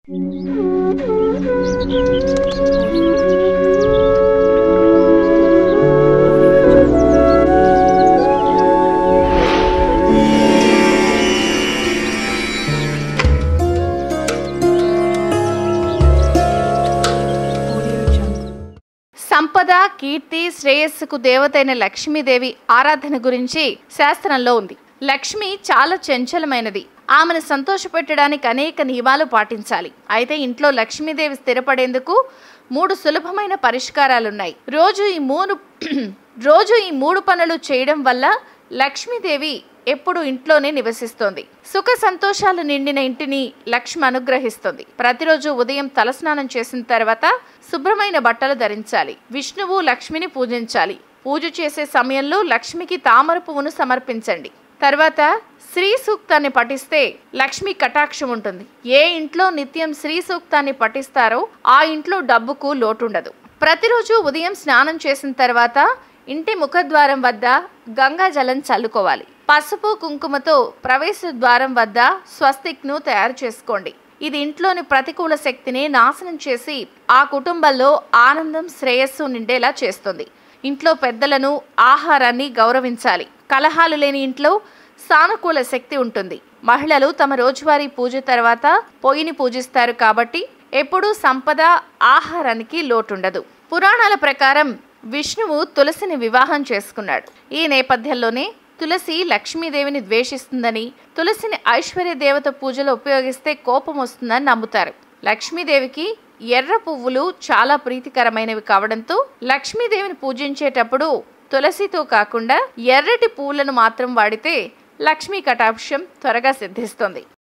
సంపద కీర్తి శ్రేయస్సుకు దేవతైన లక్ష్మీదేవి ఆరాధన గురించి శాస్త్రంలో ఉంది లక్ష్మి చాలా చంచలమైనది ఆమెను సంతోషపెట్టడానికి అనేక నియమాలు పాటించాలి అయితే ఇంట్లో లక్ష్మీదేవి స్థిరపడేందుకు మూడు సులభమైన పరిష్కారాలున్నాయి రోజు ఈ మూడు రోజు ఈ మూడు పనులు చేయడం వల్ల లక్ష్మీదేవి ఎప్పుడు ఇంట్లోనే నివసిస్తోంది సుఖ సంతోషాలు నిండిన ఇంటిని లక్ష్మి అనుగ్రహిస్తుంది ప్రతిరోజు ఉదయం తలస్నానం చేసిన తర్వాత శుభ్రమైన బట్టలు ధరించాలి విష్ణువు లక్ష్మిని పూజించాలి పూజ చేసే సమయంలో లక్ష్మికి తామర పువ్వును సమర్పించండి తర్వాత శ్రీ సూక్తాన్ని పఠిస్తే లక్ష్మి కటాక్షం ఉంటుంది ఏ ఇంట్లో నిత్యం శ్రీ సూక్తాన్ని పఠిస్తారో ఆ ఇంట్లో డబ్బుకు లోటుండదు ప్రతిరోజు ఉదయం స్నానం చేసిన తర్వాత ఇంటి ముఖద్వారం వద్ద గంగా జలం చల్లుకోవాలి పసుపు కుంకుమతో ప్రవేశ ద్వారం వద్ద స్వస్తిక్ను తయారు చేసుకోండి ఇది ఇంట్లోని ప్రతికూల శక్తిని నాశనం చేసి ఆ కుటుంబంలో ఆనందం శ్రేయస్సు నిండేలా చేస్తుంది ఇంట్లో పెద్దలను ఆహారాన్ని గౌరవించాలి కలహాలు లేని ఇంట్లో సానుకూల శక్తి ఉంటుంది మహిళలు తమ రోజువారీ పూజ తర్వాత పొయ్యిని పూజిస్తారు కాబట్టి ఎప్పుడూ సంపద ఆహారానికి లోటుండదు పురాణాల ప్రకారం విష్ణువు తులసిని వివాహం చేసుకున్నాడు ఈ నేపథ్యంలోనే తులసి లక్ష్మీదేవిని ద్వేషిస్తుందని తులసిని ఐశ్వర్య దేవత పూజలో ఉపయోగిస్తే కోపం వస్తుందని నమ్ముతారు లక్ష్మీదేవికి ఎర్ర పువ్వులు చాలా ప్రీతికరమైనవి కావడంతో లక్ష్మీదేవిని పూజించేటప్పుడు తులసితో కాకుండా ఎర్రటి పువ్వులను మాత్రం వాడితే లక్ష్మీ కటాక్షం త్వరగా సిద్ధిస్తుంది